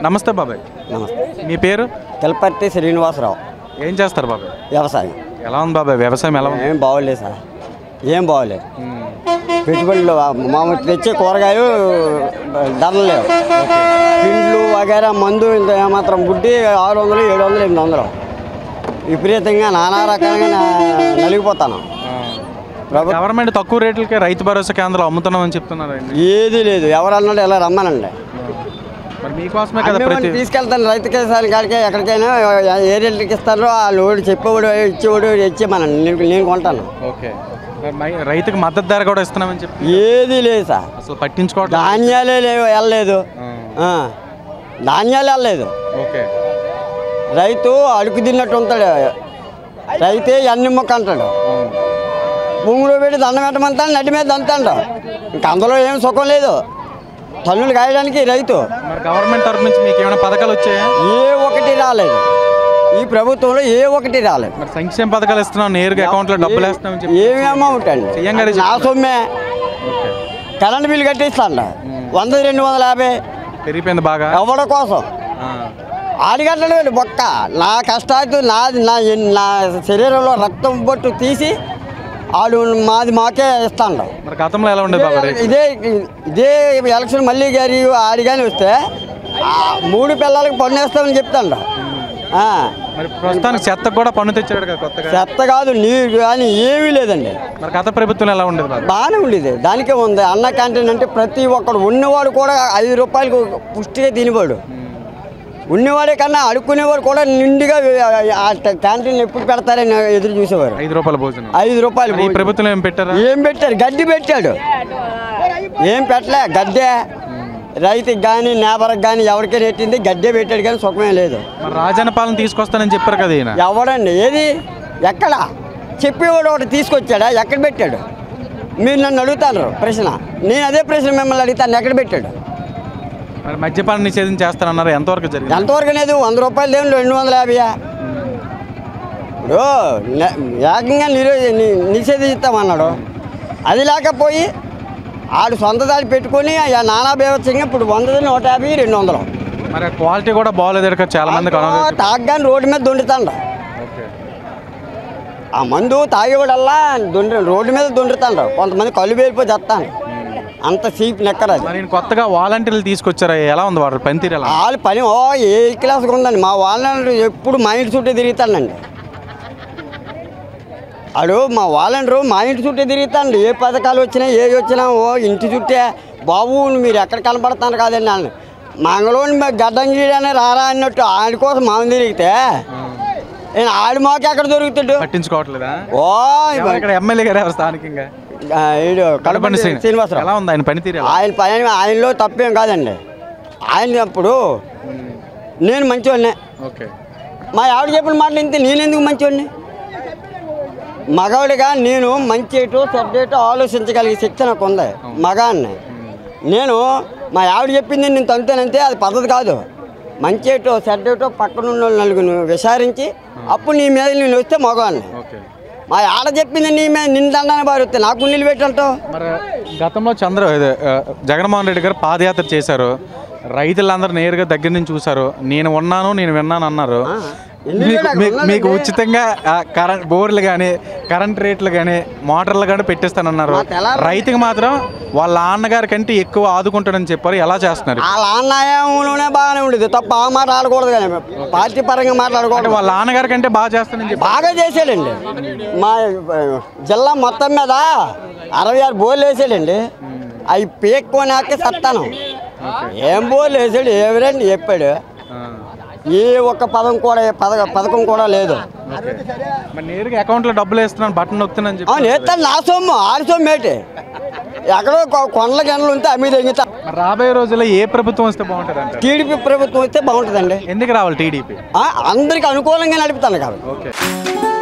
నమస్తే బాబాయ్ నమస్తే మీ పేరు తెలపర్తి శ్రీనివాసరావు ఏం చేస్తారు బాబాయ్ వ్యవసాయం ఎలా ఉంది బాబాయ్ వ్యవసాయం ఎలా ఉంది ఏం బాగోలేదు సార్ ఏం బాగోలేదు మ్మ్. పెట్టుబడులు మామూలు తెచ్చే కూరగాయలు ధరలు లేవు పిండ్లు వగేరా మందు ఇంత ఏమాత్రం బుడ్డి ఆరు వందలు ఏడు వందలు ఎనిమిది వందలు విపరీతంగా నానా రకాలుగా నా- నలిగిపోతాను ప్రభుత్వం గవర్నమెంట్ తక్కువ రేట్లకే రైతు భరోసా కేంద్రాలు అమ్ముతున్నామని చెప్తున్నారు ఏది లేదు ఎవరన్నాడు ఎలా రమ్మనండి మరి మీకోసమే కదా అమ్మేవాడిని ప్రతి తీసుకెళ్తాను రైతు కేసాలు కాడికి ఎక్కడికైనా ఏ రేట్లకి ఇస్తారో ఆ లోడు చెప్పేవాడు ఇచ్చేవాడు ఇచ్చేమనండి నేను నేను కొంటాను ఓకే మరి మై- రైతుకి మద్దతు ధర కూడా ఇస్తున్నామని చెప్పి ఏది లేదు సార్ అసలు పట్టించుకోవట్లేదు ధాన్యాలే లేవు వెళ్ళలేదు ఆ, ఆ, ధాన్యాలు వెళ్ళలేదు ఓకే రైతు అడుగు తిన్నట్టు ఉంటాడు రైతే అన్ని మొక్క అంటాడు అవును. భూమిలో పెట్టి దండం పెట్టమంటాడు నడి మీద దంతాడు ఇంకా అందులో ఏం సుఖం లేదు తల్లులు కాయడానికి రైతు మరి గవర్నమెంట్ తరఫు నుంచి మీకు ఏమైనా పథకాలు వచ్చాయా ఏ ఒకటి రాలేదు ఈ ప్రభుత్వంలో ఏ ఒకటి రాలేదు మరి సంక్షేమ పథకాలు ఇస్తున్నాం నేరుగా అకౌంట్లో డబ్బులు వేస్తున్నామని చెప్పి ఏమి అమౌంట్ అండి సీఎం గారే నా సొమ్మే ఓకే కరెంట్ బిల్లు కట్టిస్తాండ వంద రెండు వందల యాభై పెరిగిపోయింది బాగా ఎవడ కోసం ఆ, ఆడిగట్టలేదు బొక్క నా కష్టాలు నాది నా నా శరీరంలో రక్తం బొట్టు తీసి ఆడు మాది మాకే ఇస్తాడు మరి గతంలో ఎలా ఉండేది బాబా రేట్ ఇదే ఇదే ఎలక్షన్ మళ్ళీ గారి ఆడి కానీ వస్తే ఆ మూడు పిల్లలకి పన్నేస్తామని చెప్తాడు ఆ, మరి ప్రస్తుతానికి చెత్తకు కూడా పన్ను తెచ్చాడు కదా కొత్తగా చెత్త కాదు నీరు కానీ ఏమీ లేదండి మరి గత ప్రభుత్వం ఎలా ఉండేది బాబా బాగానే ఉండేది దానికే ఉంది అన్న క్యాంటీన్ అంటే ప్రతి ఒక్కడు ఉన్నవాడు కూడా ఐదు రూపాయలకు పుష్టిగా తినేవాడు ఉన్నవాడే కన్నా అడుక్కునేవాడు కూడా నిండుగా ఆ క్యాంటీన్ ఎప్పుడు పెడతారని ఎదురు చూసేవారు ఐదు రూపాయల భోజనం ఐదు రూపాయలు మరి ఈ ప్రభుత్వం ఏం పెట్టారా ఏం పెట్టారు గడ్డి పెట్టాడు ఏం పెట్టలే గడ్డే రైతుకి కానీ నేబర్కి కానీ ఎవరికి నెట్టింది గడ్డే పెట్టాడు కానీ సుఖమే లేదు మరి రాజన్న పాలన తీసుకొస్తానని చెప్పారు కదా ఈయన ఎవడండి ఏది ఎక్కడ చెప్పేవాడు ఒకటి తీసుకొచ్చాడా ఎక్కడ పెట్టాడు మీరు నన్ను అడుగుతాను ప్రశ్న నేను అదే ప్రశ్న మిమ్మల్ని అడుగుతాను ఎక్కడ పెట్టాడు మరి మద్యపాన నిషేధం చేస్తానన్నారు ఎంతవరకు జరిగింది ఎంతవరకు అనేది వంద రూపాయలు దేవుడు రెండు వందల యాభైయా ఇప్పుడు నే- ఏకంగా నిరో ని- నిషేధిస్తామన్నాడు అది లేకపోయి ఆడు సొంత దాడి పెట్టుకొని ఆ నానా బేవత్సంగా ఇప్పుడు వంద నూట యాభై రెండు వందలు మరి ఆ క్వాలిటీ కూడా బాగోలేదు ఇక్కడ చాలా మంది తాగ్గాని రోడ్డు మీద దొండుతాండ ఆ మందు తాగేవాడల్లా దొండి రోడ్డు మీద దొండుతాండ్రు కొంతమంది కళ్ళు వేలిపోయి చేస్తాను అంత సీప్ నెక్కర్ అది మరి ఈయన కొత్తగా వాలంటీర్లు తీసుకొచ్చారా ఎలా ఉంది వాడు పనితీరు ఎలా వాళ్ళ పని ఓ ఏ క్లాస్గా ఉందండి మా వాళ్ళని ఎప్పుడు మా ఇంటి చుట్టూ తిరుగుతానండి ఆడు మా వాళ్ళండ్రు మా ఇంటి చుట్టూ తిరుగుతాండి ఏ పథకాలు వచ్చినా ఏ వచ్చినా ఓ ఇంటి చుట్టే బాబు మీరు ఎక్కడ కనపడతాను కాదండి వాళ్ళు మంగళూరు గడ్డం గీడని రారా అన్నట్టు ఆడి కోసం మామూలు తిరిగితే నేను ఆడి మాకు ఎక్కడ దొరుకుతాడు పట్టించుకోవట్లేదా ఓ ఎవరు ఇక్కడ ఎమ్మెల్యే గారు ఎవరు స్థానికంగా ఆ, ఈడు కడపండి కడపండి శ్రీని- శ్రీనివాసరావు ఎలా ఉంది ఆయన పనితీరు ఎలా ఆయన పని ఆయనలో తప్పేం కాదండి ఆయన అప్పుడు నేను మంచివాడినే ఓకే మా ఆవిడ చెప్పిన మాటలు ఇంత నేను ఎందుకు మంచివాడిని మగవాడిగా నేను మంచి ఏటో చెడ్డ ఏటో ఆలోచించగలిగే శక్తి నాకు ఉంది మగాన్ని నేను మా ఆవిడ చెప్పింది నేను తంతేనంతే అది పద్ధతి కాదు మంచి ఏటో చెడ్డ ఏటో పక్కన ఉన్న వాళ్ళు నలుగురు విచారించి అప్పుడు నీ మీద నేను వస్తే మగవాడిని ఓకే మా ఆడ చెప్పింది నీ మీద నిన్ను దండాన్ని బారుస్తే నాకు నీళ్ళు పెట్టంటావు మరి గతంలో చంద్ర ఇది, ఆ, జగన్మోహన్ రెడ్డి గారు పాదయాత్ర చేశారు రైతులందరూ నేరుగా దగ్గర నుంచి చూశారు నేను ఉన్నాను నేను విన్నాను అన్నారు ఎన్ని మీకు వేలు అక్కడ మీకు- మీకు ఉన్నాయండి? ఉచితంగా ఆ, కరెంట్ బోర్లు కానీ కరెంట్ రేట్లు కానీ మోటార్లు కానీ పెట్టిస్తానన్నారు మా తెల్లారి- రైతుకి మాత్రం వాళ్ళ నాన్నగారి కంటే ఎక్కువ ఆదుకుంటాడని చెప్పారు ఎలా చేస్తున్నారు వాళ్ళ అన్నాయంలోనే బాగానే ఉండేది తప్ప ఆ మాట ఆడకూడదు కానీ పార్టీ పరంగా అంటే మాట్లాడకూడదు వాళ్ళ నాన్నగారి కంటే బాగా చేస్తానని చెప్పి బాగా చేసాడండి మా ఆ, జిల్లా మొత్తం మీద అరవై ఆరు బోర్లు వేసాడండి అవి పీక్కోనాకే సత్తాను ఏం బోర్లు వేసాడు ఎవరండి చెప్పాడు ఆ, ఏ ఒక్క పదం కూడా పథక పథకం కూడా లేదు ఓకే. మరి నేరుగా అకౌంట్లో డబ్బులు వేస్తున్నాను బటన్ నొక్కుతున్నాను చెప్పి అవును వేస్తాను నా సొమ్ము ఆడి సొమ్ము ఏంటి ఎక్కడో కొ- కొండల గనులు ఉంటే అమ్మి తెంగుతా మరి రాబోయే రోజుల్లో ఏ ప్రభుత్వం వస్తే బాగుంటుంది అంటే టీడీపీ ప్రభుత్వం వస్తే బాగుంటుందండి ఎందుకు రావాలి టీడీపీ ఆ, అందరికి అనుకూలంగా నడుపుతాను కాబట్టి ఓకే